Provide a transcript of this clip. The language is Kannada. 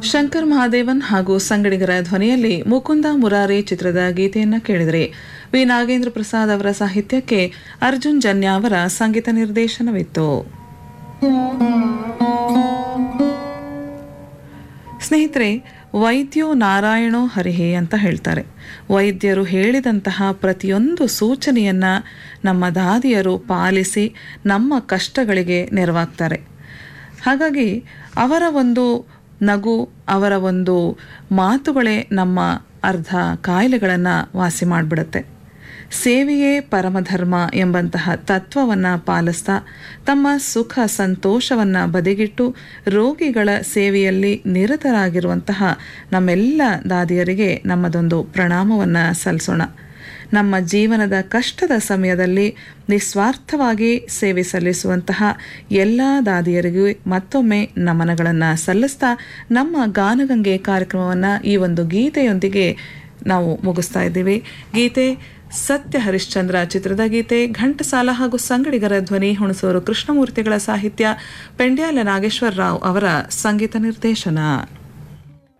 ಶಂಕರ್ ಮಹಾದೇವನ್ ಹಾಗೂ ಸಂಗಡಿಗರ ಧ್ವನಿಯಲ್ಲಿ ಮುಕುಂದ ಮುರಾರಿ ಚಿತ್ರದ ಗೀತೆಯನ್ನ ಕೇಳಿದರೆ ವಿ ನಾಗೇಂದ್ರ ಪ್ರಸಾದ್ ಅವರ ಸಾಹಿತ್ಯಕ್ಕೆ ಅರ್ಜುನ್ ಜನ್ಯ ಅವರ ಸಂಗೀತ ನಿರ್ದೇಶನವಿತ್ತು ಸ್ನೇಹಿತರೆ ವೈದ್ಯೋ ನಾರಾಯಣೋ ಹರಿಹೇ ಅಂತ ಹೇಳ್ತಾರೆ ವೈದ್ಯರು ಹೇಳಿದಂತಹ ಪ್ರತಿಯೊಂದು ಸೂಚನೆಯನ್ನ ನಮ್ಮ ದಾದಿಯರು ಪಾಲಿಸಿ ನಮ್ಮ ಕಷ್ಟಗಳಿಗೆ ನೆರವಾಗ್ತಾರೆ ಹಾಗಾಗಿ ಅವರ ಒಂದು ನಗು ಅವರ ಒಂದು ಮಾತುಗಳೇ ನಮ್ಮ ಅರ್ಧ ಕಾಯಿಲೆಗಳನ್ನು ವಾಸಿ ಮಾಡಿಬಿಡುತ್ತೆ ಸೇವೆಯೇ ಪರಮಧರ್ಮ ಎಂಬಂತಹ ತತ್ವವನ್ನು ಪಾಲಿಸ್ತಾ ತಮ್ಮ ಸುಖ ಸಂತೋಷವನ್ನು ಬದಿಗಿಟ್ಟು ರೋಗಿಗಳ ಸೇವೆಯಲ್ಲಿ ನಿರತರಾಗಿರುವಂತಹ ನಮ್ಮೆಲ್ಲ ದಾದಿಯರಿಗೆ ನಮ್ಮದೊಂದು ಪ್ರಣಾಮವನ್ನು ಸಲ್ಲಿಸೋಣ ನಮ್ಮ ಜೀವನದ ಕಷ್ಟದ ಸಮಯದಲ್ಲಿ ನಿಸ್ವಾರ್ಥವಾಗಿ ಸೇವೆ ಸಲ್ಲಿಸುವಂತಹ ಎಲ್ಲ ದಾದಿಯರಿಗೂ ಮತ್ತೊಮ್ಮೆ ನಮನಗಳನ್ನು ಸಲ್ಲಿಸ್ತಾ ನಮ್ಮ ಗಾನಗಂಗೆ ಕಾರ್ಯಕ್ರಮವನ್ನು ಈ ಒಂದು ಗೀತೆಯೊಂದಿಗೆ ನಾವು ಮುಗಿಸ್ತಾ ಇದ್ದೀವಿ ಗೀತೆ ಸತ್ಯ ಹರಿಶ್ಚಂದ್ರ ಚಿತ್ರದ ಗೀತೆ ಘಂಟಸಾಲ ಹಾಗೂ ಸಂಗಡಿಗರ ಧ್ವನಿ ಹುಣಸೂರು ಕೃಷ್ಣಮೂರ್ತಿಗಳ ಸಾಹಿತ್ಯ ಪೆಂಡ್ಯಾಲ ನಾಗೇಶ್ವರ ರಾವ್ ಅವರ ಸಂಗೀತ ನಿರ್ದೇಶನ